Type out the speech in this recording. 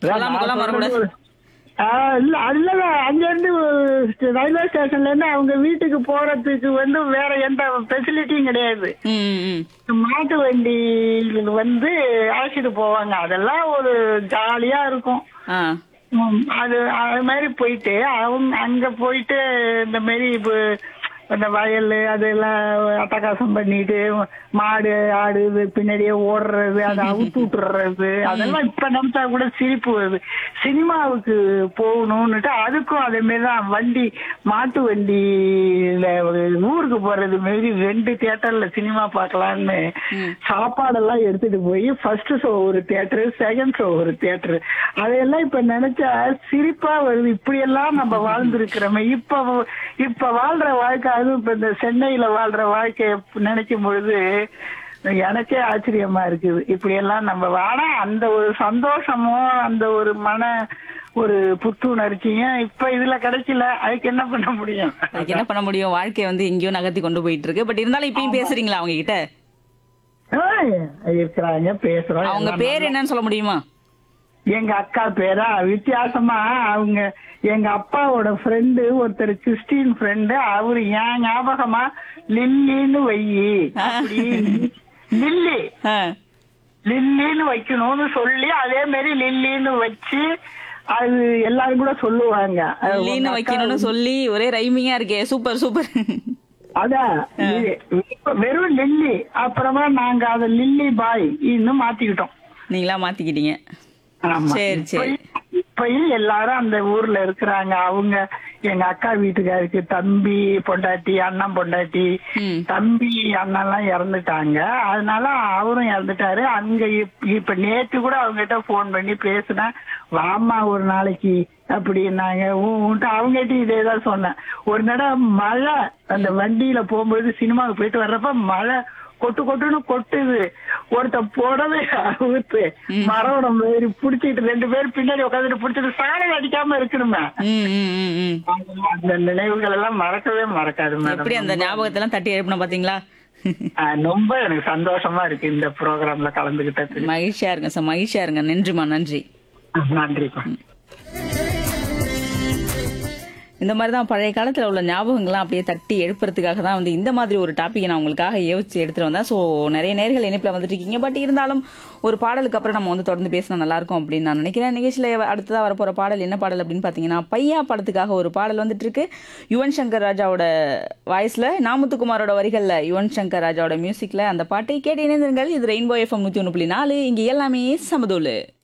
சொல்லாம கொள்ளாம வரக்கூடாது. ஆஹ் இல்ல அதுல அங்க இருந்து ரயில்வே ஸ்டேஷன்ல இருந்து அவங்க வீட்டுக்கு போறதுக்கு வந்து வேற எந்த ஃபெசிலிட்டியும் கிடையாது ம், ம், ம். மாட்டு வண்டி வந்து அழைச்சிட்டு போவாங்க அதெல்லாம் ஒரு ஜாலியா இருக்கும் ஆ ம், அது அது மாதிரி போயிட்டு அவங்க அங்க போயிட்டு இந்த மாதிரி இப்போ இந்த வயல் அதெல்லாம் அட்டகாசம் பண்ணிட்டு மாடு ஆடு இது பின்னாடியே ஓடுறது அதை அவுத்து விட்டுறது அதெல்லாம் இப்ப நினைச்சா கூட சிரிப்பு வருது சினிமாவுக்கு போகணும்னுட்டு அதுக்கும் அதே மாதிரி தான் வண்டி மாட்டு வண்டியில ஒரு ஊருக்கு போறது மாரி ரெண்டு தியேட்டர்ல சினிமா பார்க்கலான்னு சாப்பாடெல்லாம் எடுத்துட்டு போய் ஃபர்ஸ்ட் ஷோ ஒரு தியேட்டர் செகண்ட் ஷோ ஒரு தியேட்டர் அதையெல்லாம் இப்ப நினைச்சா சிரிப்பா வருது இப்படி எல்லாம் நம்ம வாழ்ந்திருக்கிறோமே இப்ப இப்ப வாழ்ற வாழ்க்கை அதுவும் இப்ப இந்த சென்னையில வாழ்ற வாழ்க்கைய நினைக்கும் பொழுது எனக்கே ஆச்சரியமா இருக்குது இப்படி எல்லாம் நம்ம ஆனா அந்த ஒரு சந்தோஷமும் அந்த ஒரு மன ஒரு புத்துணர்ச்சியும் இப்ப இதுல கிடைக்கல அதுக்கு என்ன பண்ண முடியும் அதுக்கு என்ன பண்ண முடியும் வாழ்க்கைய வந்து எங்கேயோ நகர்த்தி கொண்டு போயிட்டு இருக்கு பட் இருந்தாலும் இப்பயும் பேசுறீங்களா அவங்க கிட்ட ஏய், இருக்கிறாங்க பேசுறோம் அவங்க எல்லாம் பேர் என்னன்னு சொல்ல முடியுமா எங்க அக்கா பேரா வித்தியாசமா அவங்க எங்க அப்பாவோட ஃப்ரெண்டு ஒருத்தர் கிறிஸ்டின் ஃப்ரெண்டு அவரு ஏன் ஞாபகமா லில்லின்னு வையி அப்படி லில்லி ஆ. லில்லின்னு வைக்கணும்னு சொல்லி அதே மாதிரி லில்லின்னு வச்சு அது எல்லாரும் கூட சொல்லுவாங்க அது லீனு உங்க அக்கா வைக்கணும்னு சொல்லி ஒரே ரைமிங்கா இருக்கே சூப்பர் சூப்பர் அதான் லி- வெறும் லில்லி அப்புறமா நாங்க அத லில்லி பாய் இன்னும் மாத்திக்கிட்டோம் நீங்களா மாத்திக்கிட்டீங்க ஆமா. சரி, சரி. இப்ப- இப்பயும் எல்லாரும் அந்த ஊர்ல இருக்கிறாங்க அவங்க எங்க அக்கா வீட்டுக்காருக்கு தம்பி பொண்டாட்டி அண்ணன் பொண்டாட்டி ம். தம்பி அண்ணன் எல்லாம் இறந்துட்டாங்க அதனால அவரும் இறந்துட்டாரு அங்க இப்- இப்ப நேத்து கூட அவங்க கிட்ட போன் பண்ணி பேசினேன் வாமா ஒரு நாளைக்கு அப்படின்னாங்க உன்ட்டு அவங்ககிட்ட இதே தான் சொன்னேன் ஒரு நடம் மழை அந்த வண்டியில போகும்போது சினிமாவுக்கு போயிட்டு வர்றப்ப மழை கொட்டு கொட்டுன்னு கொட்டுது ஒருத்த புடவை ஊத்து மரம் மாதிரி புடிச்சிட்டு ரெண்டு பேரும் பின்னாடி உட்காந்துட்டு புடிச்சிட்டு சாலை அடிக்காம இருக்கணுமே ம், ம், ம், ம். அந்த நினைவுகள் எல்லாம் மறக்கவே மறக்காது எப்படி அந்த மேடம் ஞாபகத்தெல்லாம் தட்டி எழுப்பின பாத்தீங்களா ரொம்ப எனக்கு சந்தோஷமா இருக்கு இந்த ப்ரோக்ராம்ல கலந்துகிட்டது மகிழ்ச்சியா இருங்க சார் மகிழ்ச்சியா இருங்க நன்றிமா நன்றி நன்றிப்பா இந்த மாதிரி தான் பழைய காலத்துல உள்ள ஞாபகங்கள்லாம் அப்படியே தட்டி எழுப்புறதுக்காக தான் வந்து இந்த மாதிரி ஒரு டாபிக் நான் உங்களுக்காக யோசிச்சு எடுத்துட்டு வந்தேன் ஸோ நிறைய நேர்கள் இணைப்பில் வந்துட்டு இருக்கீங்க பட் இருந்தாலும் ஒரு பாடலுக்கு அப்புறம் நம்ம வந்து தொடர்ந்து பேசினா நல்லா இருக்கும் அப்படின்னு நான் நினைக்கிறேன் நிகழ்ச்சியில் அடுத்ததாக வரப்போற பாடல் என்ன பாடல் அப்படின்னு பார்த்தீங்கன்னா பையா படத்துக்காக ஒரு பாடல் வந்துட்டு இருக்கு யுவன் சங்கர் ராஜாவோட வாய்ஸ்ல நாமுத்துக்குமாரோட வரிகள்ல யுவன் சங்கர் ராஜாவோட மியூசிக்ல அந்த பாட்டை கேட்டு இணைந்திருங்கள் இது ரெயின்போ எஃப்எம் நூற்றி ஒன்று புள்ளி நாலு இங்கே எல்லாமே சமதூளு